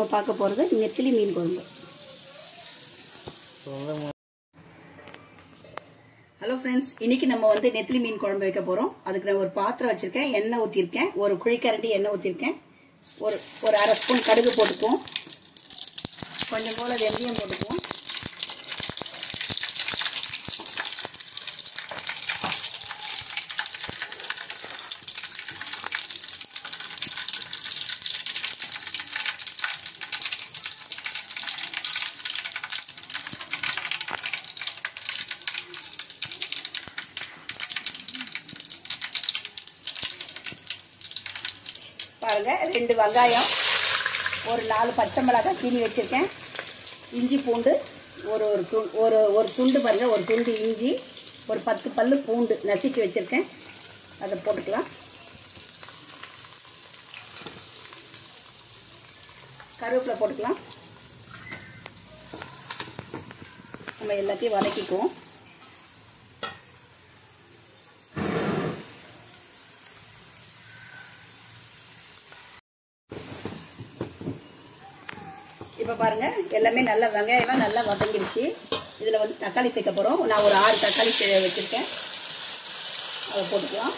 நம்ம பார்க்க போகிறது நெத்திலி மீன் குழம்பு ஹலோ ஃப்ரெண்ட்ஸ் இன்னைக்கு நம்ம வந்து நெத்திலி மீன் குழம்பு வைக்க போகிறோம் அதுக்கு நான் ஒரு பாத்திரம் வச்சுருக்கேன் எண்ணெய் ஊற்றிருக்கேன் ஒரு குழிக்கரண்டி எண்ணெய் ஊற்றிருக்கேன் ஒரு ஒரு அரை ஸ்பூன் கடுகு போட்டுக்குவோம் கொஞ்சம் போல் வெந்தயம் போட்டுக்குவோம் பாருங்க ரெண்டு வெங்காயம் ஒரு நாலு பச்சை மிளகாய் சீனி வச்சுருக்கேன் இஞ்சி பூண்டு ஒரு ஒரு து ஒரு ஒரு துண்டு பாருங்க ஒரு துண்டு இஞ்சி ஒரு பத்து பல்லு பூண்டு நசுக்கி வச்சுருக்கேன் அதை போட்டுக்கலாம் கருவேப்பிலை போட்டுக்கலாம் நம்ம எல்லாத்தையும் வதக்கிக்குவோம் இப்போ பாருங்க எல்லாமே நல்லா வெங்காயம்லாம் நல்லா வதங்கிடுச்சு இதில் வந்து தக்காளி சேர்க்க போகிறோம் நான் ஒரு ஆறு தக்காளி சே- வச்சுருக்கேன் அதை போட்டுக்கலாம்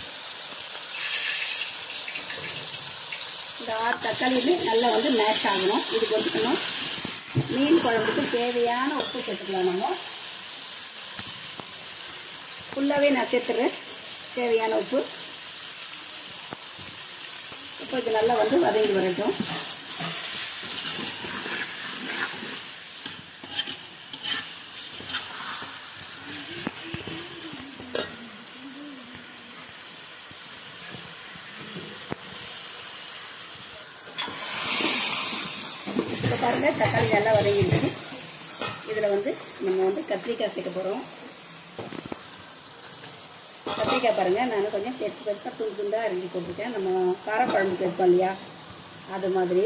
இந்த ஆறு தக்காளியுமே நல்லா வந்து மேஷ் ஆகணும் இதுக்கு வந்துக்கணும் மீன் குழம்புக்கு தேவையான உப்பு சேர்த்துக்கலாம் நம்ம ஃபுல்லாகவே நான் சேர்த்துறேன் தேவையான உப்பு இப்போ இது நல்லா வந்து வதங்கி வரட்டும் இப்போ பாருங்கள் தக்காளி நல்லா வதங்கிடுச்சு இதில் வந்து நம்ம வந்து கத்திரிக்காய் சேர்க்க போகிறோம் கத்திரிக்காய் பாருங்கள் நான் கொஞ்சம் பெருசு பெருசாக துண்டு துண்டாக அரிஞ்சு போட்டிருக்கேன் நம்ம காரக்குழம்புக்கு வைப்போம் இல்லையா அது மாதிரி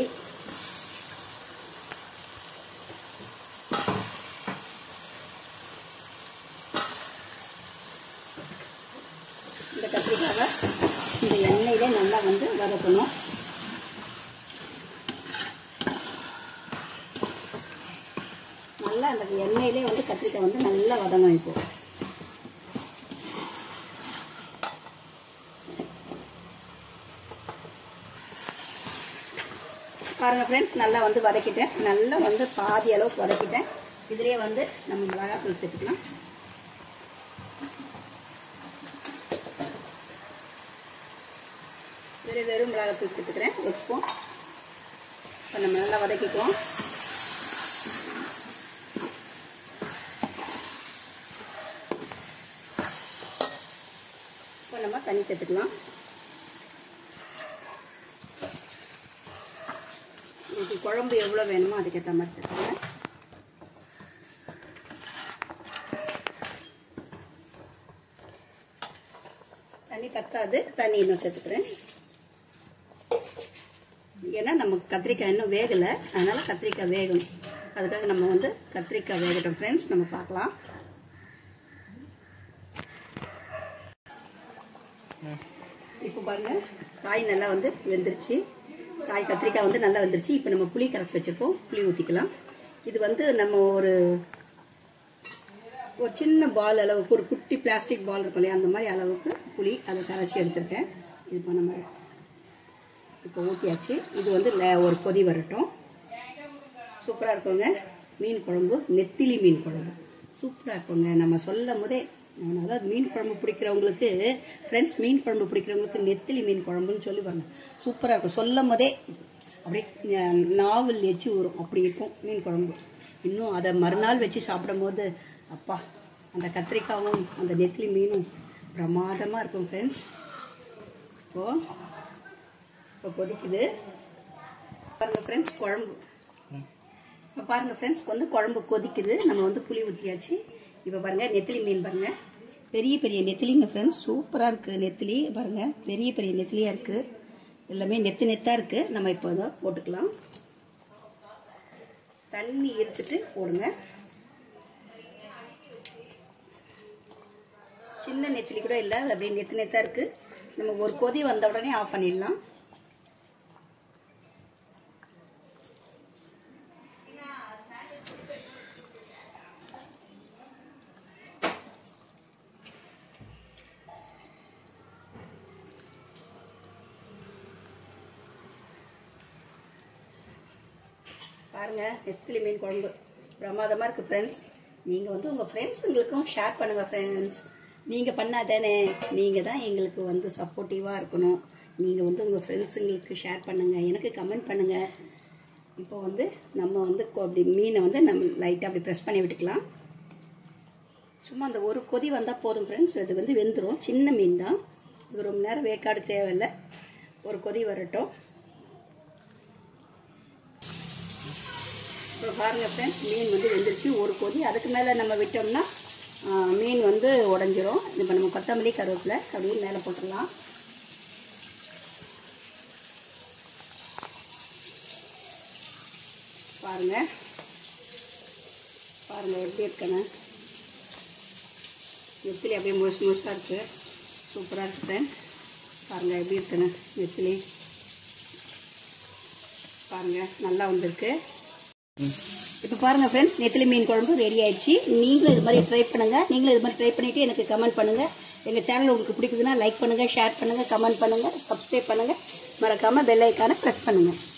இந்த கத்திரிக்காவை இந்த எண்ணெயிலே நல்லா வந்து வதக்கணும் நல்லா அந்த எண்ணெயிலே வந்து கத்திரிக்காய் வந்து நல்லா வதங்கும் இப்போ பாருங்க ஃப்ரெண்ட்ஸ் நல்லா வந்து வதக்கிட்டேன் நல்லா வந்து பாதி அளவுக்கு வதக்கிட்டேன் இதுலேயே வந்து நம்ம மிளகாத்தூள் சேர்த்துக்கலாம் இதில் வெறும் மிளகாத்தூள் சேர்த்துக்கிறேன் ஒரு ஸ்பூன் இப்போ நம்ம நல்லா வதக்கிக்குவோம் இப்போ நம்ம தண்ணி சேர்த்துக்கலாம் இதுக்கு குழம்பு எவ்வளோ வேணுமோ அதுக்கேற்ற மாதிரி சேர்த்துக்கலாம் தண்ணி பத்தாது தண்ணி இன்னும் சேர்த்துக்கிறேன் ஏன்னா நமக்கு கத்திரிக்காய் இன்னும் வேகலை அதனால் கத்திரிக்காய் வேகணும் அதுக்காக நம்ம வந்து கத்திரிக்காய் வேகட்டும் ஃப்ரெண்ட்ஸ் நம்ம பார்க்கலாம் இப்போ பாருங்க காய் நல்லா வந்து வெந்துருச்சு காய் கத்திரிக்காய் வந்து நல்லா வெந்துருச்சு இப்போ நம்ம புளி கரைச்சி வச்சிருக்கோம் புளி ஊற்றிக்கலாம் இது வந்து நம்ம ஒரு ஒரு சின்ன பால் அளவுக்கு ஒரு குட்டி பிளாஸ்டிக் பால் இருக்கும் இல்லையா அந்த மாதிரி அளவுக்கு புளி அதை கரைச்சி எடுத்திருக்கேன் இது இப்போ நம்ம இப்போ ஊற்றியாச்சு இது வந்து ல- ஒரு கொதி வரட்டும் சூப்பராக இருக்குங்க மீன் குழம்பு நெத்திலி மீன் குழம்பு சூப்பராக இருக்குங்க நம்ம சொல்லும் போதே நான் அதாவது மீன் குழம்பு பிடிக்கிறவங்களுக்கு ஃப்ரெண்ட்ஸ் மீன் குழம்பு பிடிக்கிறவங்களுக்கு நெத்திலி மீன் குழம்புன்னு சொல்லி வரணும் சூப்பராக இருக்கும் சொல்லும் போதே அப்படியே அஹ், நாவல் எச்சு வரும் அப்படி இருக்கும் மீன் குழம்பு இன்னும் அதை மறுநாள் வச்சு சாப்பிடும்போது அப்பா அந்த கத்திரிக்காவும் அந்த நெத்திலி மீனும் பிரமாதமாக இருக்கும் ஃப்ரெண்ட்ஸ் இப்போது இப்போ கொதிக்குது பாருங்க ஃப்ரெண்ட்ஸ் குழம்பு இப்போ பாருங்க ஃப்ரெண்ட்ஸ் வந்து குழம்பு கொதிக்குது நம்ம வந்து புளி ஊற்றியாச்சு இப்போ பாருங்க நெத்திலி மீன் பாருங்க பெரிய பெரிய நெத்திலிங்க ஃப்ரெண்ட்ஸ் சூப்பராக இருக்குது நெத்திலி பாருங்க பெரிய பெரிய நெத்திலியாக இருக்குது எல்லாமே நெத்து நெத்தாக இருக்குது நம்ம இப்போ அதை போட்டுக்கலாம் தண்ணி இருத்துட்டு போடுங்க சின்ன நெத்திலி கூட இல்லை அது அப்படியே நெத்து நெத்தாக இருக்குது நம்ம ஒரு கொதி வந்த உடனே ஆஃப் பண்ணிடலாம் பாருங்கள் நெத்திலி மீன் குழம்பு பிரமாதமாக இருக்குது ஃப்ரெண்ட்ஸ் நீங்கள் வந்து உங்கள் ஃப்ரெண்ட்ஸுங்களுக்கும் ஷேர் பண்ணுங்கள் ஃப்ரெண்ட்ஸ் நீங்கள் பண்ணாதானே நீங்கள் தான் எங்களுக்கு வந்து சப்போர்ட்டிவாக இருக்கணும் நீங்கள் வந்து உங்கள் ஃப்ரெண்ட்ஸுங்களுக்கு ஷேர் பண்ணுங்கள் எனக்கு கமெண்ட் பண்ணுங்கள் இப்போ வந்து நம்ம வந்து கொ- அப்படி மீனை வந்து நம்ம லைட்டாக அப்படி ப்ரெஸ் பண்ணி விட்டுக்கலாம் சும்மா அந்த ஒரு கொதி வந்தால் போதும் ஃப்ரெண்ட்ஸ் இது வந்து வெந்துடும் சின்ன மீன் தான் இது ரொம்ப நேரம் வேக்காடு தேவையில்லை ஒரு கொதி வரட்டும் இப்போ பாருங்கள் ஃப்ரெண்ட்ஸ் மீன் வந்து வெந்துருச்சு ஒரு கொதி அதுக்கு மேலே நம்ம விட்டோம்னா ஆ, மீன் வந்து உடஞ்சிரும் இப்போ நம்ம கொத்தமல்லி கருவேப்பிலை அப்படியே மேலே போட்டுடலாம் பாருங்க பாருங்க எப்படி இருக்குன்னு நெத்திலி அப்படியே முழுசு முழுசாக இருக்குது சூப்பராக இருக்குது ஃப்ரெண்ட்ஸ் பாருங்கள் எப்படி இருக்குன்னு நெத்திலி பாருங்கள் நல்லா வந்திருக்கு இப்போ பாருங்கள் ஃப்ரெண்ட்ஸ் நெத்திலி மீன் குழம்பு ரெடி ஆயிடுச்சு நீங்களும் இது மாதிரி ட்ரை பண்ணுங்கள் நீங்களும் இது மாதிரி ட்ரை பண்ணிவிட்டு எனக்கு கமெண்ட் பண்ணுங்கள் எங்கள் சேனல் உங்களுக்கு பிடிக்குதுன்னா லைக் பண்ணுங்கள் ஷேர் பண்ணுங்கள் கமெண்ட் பண்ணுங்கள் சப்ஸ்கிரைப் பண்ணுங்கள் மறக்காமல் பெல் ஐக்கானை ப்ரெஸ் பண்ணுங்கள்